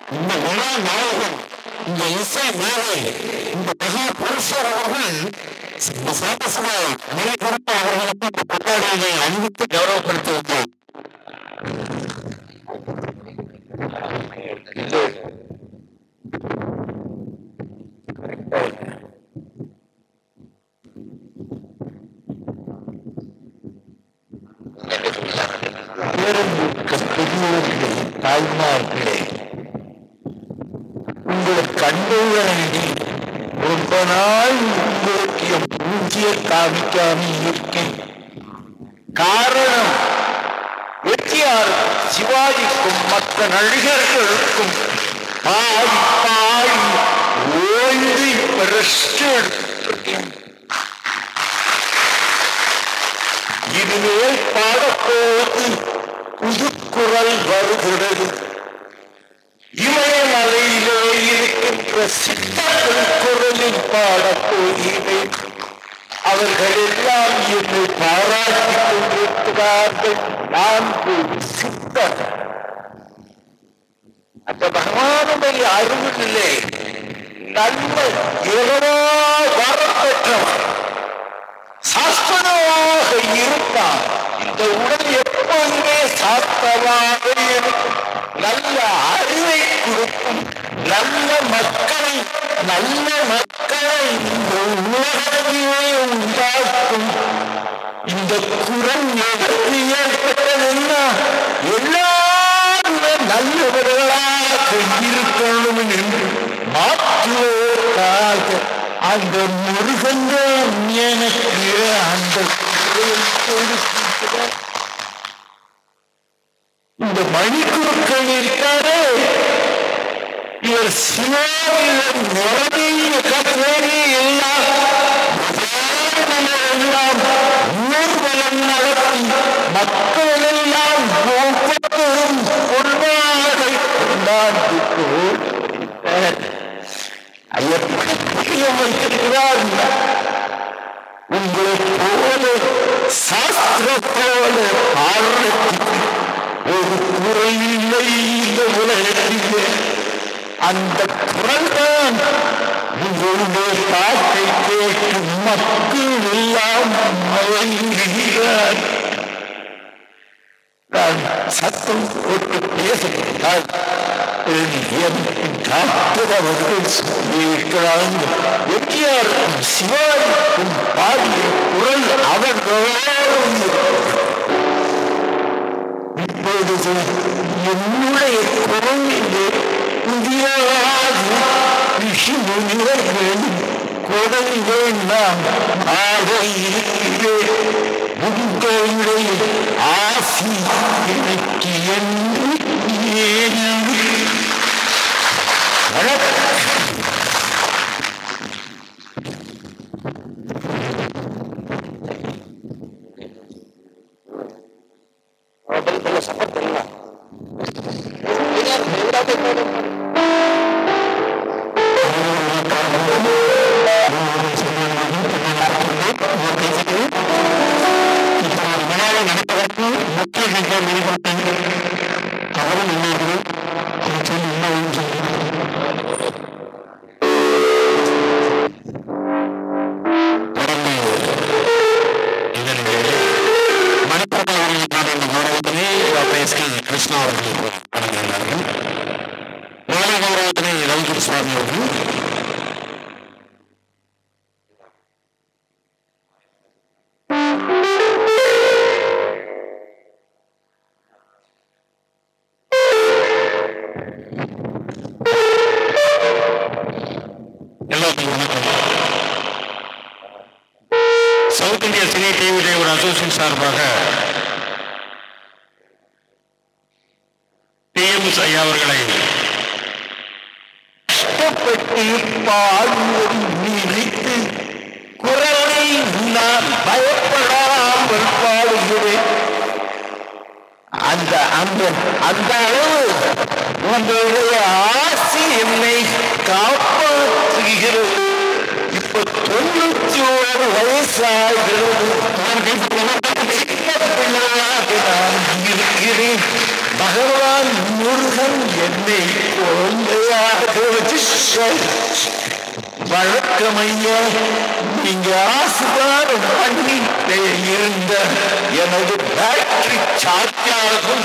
இந்த விழா நாயகன் இந்த இசை மேலை இந்த மகா புருஷர் அவர்கள் இந்த சாகசம நிலைப்படுத்த அவர்களுக்கு இந்த கொண்டாடியை அணிவித்து கௌரவப்படுத்துகின்றோம் பெரியவர்களே தாய்மார்களே உங்களை கண்டவுடனே ரொம்ப நாள் உங்களுக்கு என் பூஜையை காமிக்காம இருக்கேன் காரணம் வெற்றியார் சிவாஜிக்கும் மற்ற நடிகர்களுக்கும் பாடி பாடி ஓய்ந்து இப்ப ரெஸ்ட் எடுத்துருக்கேன் இனிமேல் பாடப்போது புதுக்குரல் வருகிறது இமயமலையிலே இருக்கின்ற சித்தர்கள் குரலில் பாடப் போகிறேன் அவர்கள் எல்லாம் என்னை பாராட்டிக் கொண்டிருக்கிறார்கள் நான் ஒரு சித்தர் அந்த பகவானுடைய அருளிலே நல்ல இரவா வரம் பெற்றவர் சாஸ்திரமாக இருப்பான் இந்த உடல் எப்போதுமே சாஸ்திரமாக இருக்கும் நல்ல அறிவை கொடுக்கும் நல்ல மக்களை நல்ல மக்களை இந்த உலகத்திலே உண்டாக்கும் இந்த குரல் எதற்கு ஏற்பட்டதுன்னா எல்லாருமே நல்லவர்களாக இருக்கணும் என்று மாற்றுவதற்காக அந்த முருகன் எனக்கு அந்த குரலை கொடுத்திருக்கிறார். இந்த மணிக்குருக்கள் இருக்காரே இவர் சிவாவின் நிறைய கப்பேரி எல்லாம் எல்லாம் ஊர்வலம் நடத்தி மக்கள் எல்லாம் ஒவ்வொருவரும் பொருளாதார கொண்டாந்து போகிறார் ஐயப்பன் உங்களை போல சாஸ்திரத்தோட பாடுறதுக்கு ஒரு குறை இல்லை இந்த உலகத்திலே அந்த குரல் தான் உங்களுடைய பாட்டை கேட்டு மக்கள் எல்லாம் மயங்குகிறார் நான் சத்தம் போட்டு பேசுகிறார் காப்பவர்கள் சொல்லியிருக்கிறாங்க எம்ஜிஆருக்கும் சிவாஜிக்கும் பாடிய குரல் அவர்களோடும் இப்பொழுது என்னுடைய குரலிலே புதியவாது ரிஷி முனிவர்கள் குரலிலே நாம் ஆக இருக்கிறேன் உங்களுடைய ஆசி எனக்கு என்று ஏன் வணக்கம் முக்கிய நிகழ்வு வெளிப்படுத்த தகவல் இல்லை அதை சொல்லி இன்னும் சொல்லுங்கள் மணிப்பிரபா அவர்களுக்கான இந்த கௌரவத்தினை டாக்டர் எஸ் கே கிருஷ்ணா அவர்கள் வழங்குகிறார்கள் மாலை கௌரவத்தினை ரவிகுரு சுவாமி அவர்கள் எல்லாத்துக்கும் வணக்கம் சவுத் இந்திய சினி டிவி டேவோட அசோசியேஷன் சார்பாக டிஎம்எஸ் ஐயா அவர்களை கஷ்டப்பட்டு பாடுவதை நினைத்து குரலை நான் பயப்படாமல் பாடுகிறேன் அந்த அந்த அந்த அளவு உங்களுடைய ஆசி என்னை காப்பாற்றுகிறது இப்ப தொண்ணூத்தி ஒரு வயசாகிறது சின்ன பிள்ளையாக நான் இருக்கிறேன் பகவான் முருகன் என்னை குழந்தையாக வச்சு வழக்கமையா நீங்க ஆசீர்வாதம் பண்ணிட்டே இருந்த எனது பேட்டரி சார்ஜ் ஆகும்